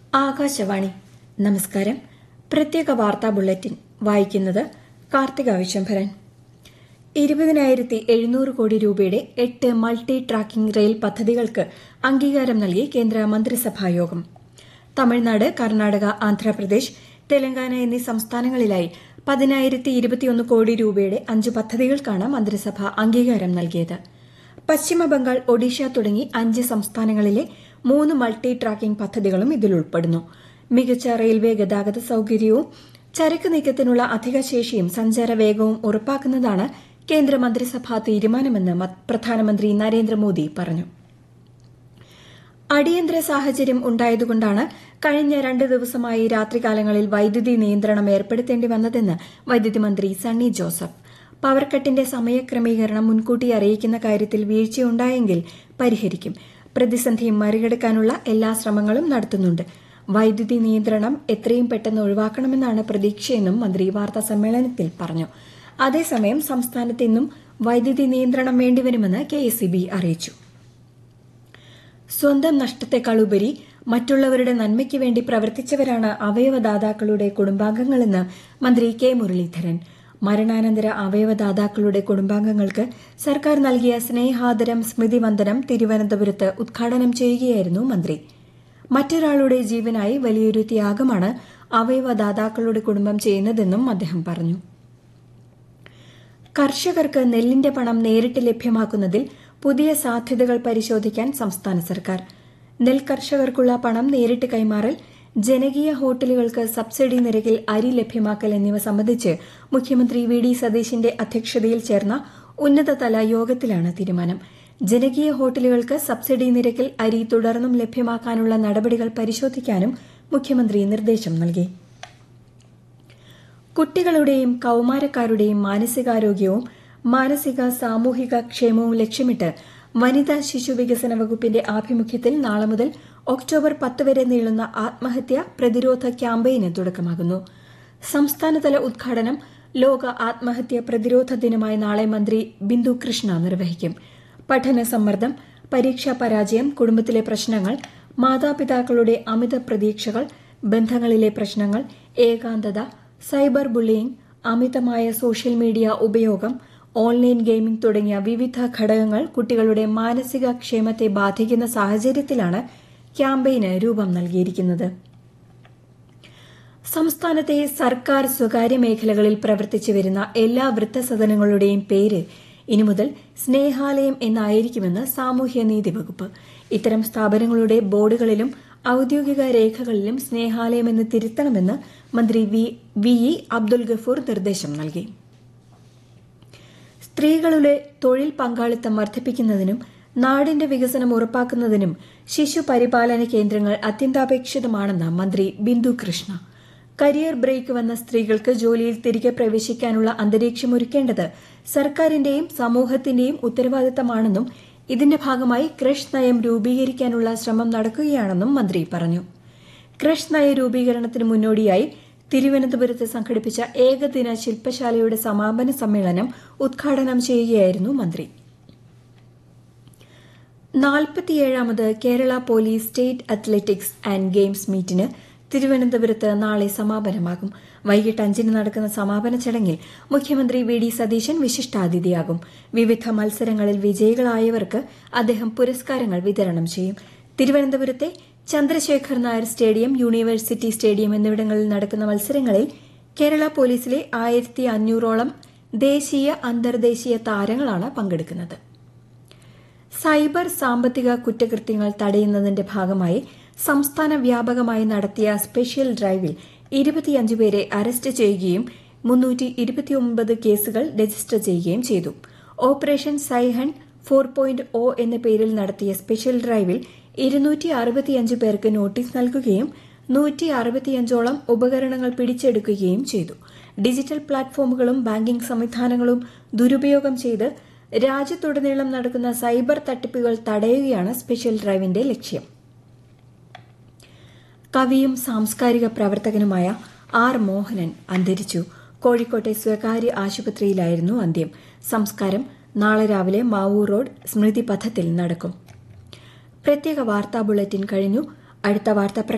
ആകാശവാണി നമസ്കാരം പ്രത്യേക വാർത്താ ബുള്ളറ്റിൻ വായിക്കുന്നത് കാർത്തിക വിശംഭരൻ ഇരുപതിനായിരത്തി എഴുന്നൂറ് കോടി രൂപയുടെ എട്ട് മൾട്ടി ട്രാക്കിംഗ് റെയിൽ പദ്ധതികൾക്ക് അംഗീകാരം നൽകി കേന്ദ്ര മന്ത്രിസഭായോഗം തമിഴ്നാട് കർണാടക ആന്ധ്രാപ്രദേശ് തെലങ്കാന എന്നീ സംസ്ഥാനങ്ങളിലായി പതിനായിരത്തി ഇരുപത്തിയൊന്ന് കോടി രൂപയുടെ അഞ്ച് പദ്ധതികൾക്കാണ് മന്ത്രിസഭ അംഗീകാരം നൽകിയത് പശ്ചിമബംഗാൾ ഒഡീഷ തുടങ്ങി അഞ്ച് സംസ്ഥാനങ്ങളിലെ മൂന്ന് മൾട്ടി ട്രാക്കിംഗ് പദ്ധതികളും ഇതിൽ ഉൾപ്പെടുന്നു മികച്ച റെയിൽവേ ഗതാഗത സൌകര്യവും ചരക്ക് നീക്കത്തിനുള്ള അധിക ശേഷിയും സഞ്ചാര വേഗവും ഉറപ്പാക്കുന്നതാണ് കേന്ദ്ര മന്ത്രിസഭാ തീരുമാനമെന്ന് പ്രധാനമന്ത്രി നരേന്ദ്രമോദി പറഞ്ഞു അടിയന്തര സാഹചര്യം ഉണ്ടായതുകൊണ്ടാണ് കഴിഞ്ഞ രണ്ട് ദിവസമായി രാത്രികാലങ്ങളിൽ വൈദ്യുതി നിയന്ത്രണം ഏർപ്പെടുത്തേണ്ടി വന്നതെന്ന് വൈദ്യുതി മന്ത്രി സണ്ണി ജോസഫ് പവർ കട്ടിന്റെ സമയക്രമീകരണം മുൻകൂട്ടി അറിയിക്കുന്ന കാര്യത്തിൽ വീഴ്ചയുണ്ടായെങ്കിൽ പരിഹരിക്കും പ്രതിസന്ധി മറികടക്കാനുള്ള എല്ലാ ശ്രമങ്ങളും നടത്തുന്നുണ്ട് വൈദ്യുതി നിയന്ത്രണം എത്രയും പെട്ടെന്ന് ഒഴിവാക്കണമെന്നാണ് പ്രതീക്ഷയെന്നും മന്ത്രി വാർത്താ സമ്മേളനത്തിൽ പറഞ്ഞു അതേസമയം സംസ്ഥാനത്ത് ഇന്നും വൈദ്യുതി നിയന്ത്രണം വേണ്ടിവരുമെന്ന് കെഎസ്ഇബി അറിയിച്ചു സ്വന്തം നഷ്ടത്തെക്കാൾ ഉപരി മറ്റുള്ളവരുടെ നന്മയ്ക്ക് വേണ്ടി പ്രവർത്തിച്ചവരാണ് അവയവദാതാക്കളുടെ കുടുംബാംഗങ്ങളെന്ന് മന്ത്രി കെ മുരളീധരൻ മരണാനന്തര അവയവദാതാക്കളുടെ കുടുംബാംഗങ്ങൾക്ക് സർക്കാർ നൽകിയ സ്നേഹാദരം സ്മൃതിവന്ദനം തിരുവനന്തപുരത്ത് ഉദ്ഘാടനം ചെയ്യുകയായിരുന്നു മന്ത്രി മറ്റൊരാളുടെ ജീവനായി വലിയൊരു ത്യാഗമാണ് അവയവദാതാക്കളുടെ കുടുംബം ചെയ്യുന്നതെന്നും അദ്ദേഹം പറഞ്ഞു കർഷകർക്ക് നെല്ലിന്റെ പണം നേരിട്ട് ലഭ്യമാക്കുന്നതിൽ പുതിയ സാധ്യതകൾ പരിശോധിക്കാൻ സംസ്ഥാന സർക്കാർ നെൽ കർഷകർക്കുള്ള പണം നേരിട്ട് കൈമാറൽ ജനകീയ ഹോട്ടലുകൾക്ക് സബ്സിഡി നിരക്കിൽ അരി ലഭ്യമാക്കൽ എന്നിവ സംബന്ധിച്ച് മുഖ്യമന്ത്രി വി ഡി സതീശിന്റെ അധ്യക്ഷതയിൽ ചേർന്ന ഉന്നതതല യോഗത്തിലാണ് തീരുമാനം ജനകീയ ഹോട്ടലുകൾക്ക് സബ്സിഡി നിരക്കിൽ അരി തുടർന്നും ലഭ്യമാക്കാനുള്ള നടപടികൾ പരിശോധിക്കാനും മുഖ്യമന്ത്രി നിർദ്ദേശം നൽകി കുട്ടികളുടെയും കൌമാരക്കാരുടെയും മാനസികാരോഗ്യവും മാനസിക സാമൂഹിക ക്ഷേമവും ലക്ഷ്യമിട്ട് വനിതാ ശിശു വികസന വകുപ്പിന്റെ ആഭിമുഖ്യത്തിൽ നാളെ മുതൽ ഒക്ടോബർ പത്ത് വരെ നീളുന്ന ആത്മഹത്യ പ്രതിരോധ ക്യാമ്പയിന് തുടക്കമാകുന്നു സംസ്ഥാനതല ഉദ്ഘാടനം ലോക ആത്മഹത്യ പ്രതിരോധ ദിനമായി നാളെ മന്ത്രി ബിന്ദു കൃഷ്ണ നിർവഹിക്കും പഠന സമ്മർദ്ദം പരീക്ഷാ പരാജയം കുടുംബത്തിലെ പ്രശ്നങ്ങൾ മാതാപിതാക്കളുടെ അമിത പ്രതീക്ഷകൾ ബന്ധങ്ങളിലെ പ്രശ്നങ്ങൾ ഏകാന്തത സൈബർ ബുള്ളിയിംഗ് അമിതമായ സോഷ്യൽ മീഡിയ ഉപയോഗം ഓൺലൈൻ ഗെയിമിംഗ് തുടങ്ങിയ വിവിധ ഘടകങ്ങൾ കുട്ടികളുടെ മാനസിക ക്ഷേമത്തെ ബാധിക്കുന്ന സാഹചര്യത്തിലാണ് ക്യാമ്പയിന് രൂപം നൽകിയിരിക്കുന്നത് സംസ്ഥാനത്തെ സർക്കാർ സ്വകാര്യ മേഖലകളിൽ പ്രവർത്തിച്ചു വരുന്ന എല്ലാ വൃദ്ധസദനങ്ങളുടെയും പേര് ഇനി മുതൽ സ്നേഹാലയം എന്നായിരിക്കുമെന്ന് സാമൂഹ്യനീതി വകുപ്പ് ഇത്തരം സ്ഥാപനങ്ങളുടെ ബോർഡുകളിലും ഔദ്യോഗിക രേഖകളിലും സ്നേഹാലയം എന്ന് തിരുത്തണമെന്ന് മന്ത്രി വി ഇ അബ്ദുൽ ഗഫൂർ നിർദ്ദേശം നൽകി സ്ത്രീകളുടെ തൊഴിൽ പങ്കാളിത്തം വർദ്ധിപ്പിക്കുന്നതിനും നാടിന്റെ വികസനം ഉറപ്പാക്കുന്നതിനും ശിശു പരിപാലന കേന്ദ്രങ്ങൾ അത്യന്താപേക്ഷിതമാണെന്ന് മന്ത്രി ബിന്ദു കൃഷ്ണ കരിയർ ബ്രേക്ക് വന്ന സ്ത്രീകൾക്ക് ജോലിയിൽ തിരികെ പ്രവേശിക്കാനുള്ള അന്തരീക്ഷം ഒരുക്കേണ്ടത് സർക്കാരിന്റെയും സമൂഹത്തിന്റെയും ഉത്തരവാദിത്തമാണെന്നും ഇതിന്റെ ഭാഗമായി ക്രഷ് നയം രൂപീകരിക്കാനുള്ള ശ്രമം നടക്കുകയാണെന്നും മന്ത്രി പറഞ്ഞു ക്രഷ് നയ രൂപീകരണത്തിന് മുന്നോടിയായി തിരുവനന്തപുരത്ത് സംഘടിപ്പിച്ച ഏകദിന ശില്പശാലയുടെ സമാപന സമ്മേളനം ഉദ്ഘാടനം ചെയ്യുകയായിരുന്നു മന്ത്രി നാൽപ്പത്തിയേഴാമത് Kerala police state athletics and games മീറ്റിന് തിരുവനന്തപുരത്ത് നാളെ സമാപനമാകും വൈകിട്ട് അഞ്ചിന് നടക്കുന്ന സമാപന ചടങ്ങിൽ മുഖ്യമന്ത്രി വി ഡി സതീശൻ വിശിഷ്ടാതിഥിയാകും വിവിധ മത്സരങ്ങളിൽ വിജയികളായവർക്ക് അദ്ദേഹം പുരസ്കാരങ്ങൾ വിതരണം ചെയ്യും തിരുവനന്തപുരത്തെ Chandrasekhar Nair stadium university stadium എന്നിവിടങ്ങളിൽ നടക്കുന്ന മത്സരങ്ങളിൽ കേരള പോലീസിലെ ആയിരത്തി അഞ്ഞൂറോളം ദേശീയ അന്തർദേശീയ താരങ്ങളാണ് പങ്കെടുക്കുന്നത് സൈബർ സാമ്പത്തിക കുറ്റകൃത്യങ്ങൾ തടയുന്നതിന്റെ ഭാഗമായി സംസ്ഥാന വ്യാപകമായി നടത്തിയ സ്പെഷ്യൽ ഡ്രൈവിൽ ഇരുപത്തിയഞ്ച് പേരെ അറസ്റ്റ് ചെയ്യുകയും മുന്നൂറ്റി ഇരുപത്തിയൊമ്പത് കേസുകൾ രജിസ്റ്റർ ചെയ്യുകയും ചെയ്തു operation CyHunt four point O എന്ന പേരിൽ നടത്തിയ സ്പെഷ്യൽ ഡ്രൈവിൽ ഇരുന്നൂറ്റി അറുപത്തിയഞ്ച് പേർക്ക് നോട്ടീസ് നൽകുകയും നൂറ്റി അറുപത്തിയഞ്ചോളം ഉപകരണങ്ങൾ പിടിച്ചെടുക്കുകയും ചെയ്തു ഡിജിറ്റൽ പ്ലാറ്റ്ഫോമുകളും ബാങ്കിംഗ് സംവിധാനങ്ങളും ദുരുപയോഗം ചെയ്ത് രാജ്യത്തുടനീളം നടക്കുന്ന സൈബർ തട്ടിപ്പുകൾ തടയുകയാണ് സ്പെഷ്യൽ ഡ്രൈവിന്റെ ലക്ഷ്യം കവിയും സാംസ്കാരിക പ്രവർത്തകനുമായ ആർ മോഹനൻ അന്തരിച്ചു കോഴിക്കോട്ടെ സ്വകാര്യ ആശുപത്രിയിലായിരുന്നു അന്ത്യം സംസ്കാരം നാളെ രാവിലെ മാവൂർ റോഡ് സ്മൃതി പഥത്തിൽ നടക്കും പ്രത്യേക വാർത്താ ബുള്ളറ്റിൻ കഴിഞ്ഞു അടുത്ത വാർത്താ